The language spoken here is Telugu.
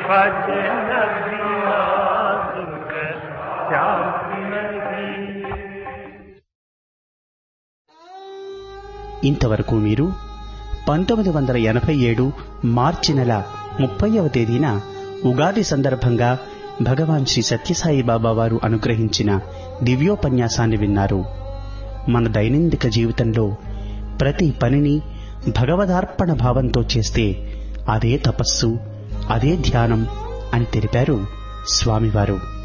भजन बिना सुख शांति नहीं ఇంతవరకు మీరు పంతొమ్మిది వందల ఎనభై ఏడు మార్చి నెల ముప్పైవ తేదీన ఉగాది సందర్భంగా భగవాన్ శ్రీ సత్యసాయి బాబా వారు అనుగ్రహించిన దివ్యోపన్యాసాన్ని విన్నారు మన దైనందిక జీవితంలో ప్రతి పనిని భగవదార్పణ భావంతో చేస్తే అదే తపస్సు అదే ధ్యానం అని తెలిపారు స్వామివారు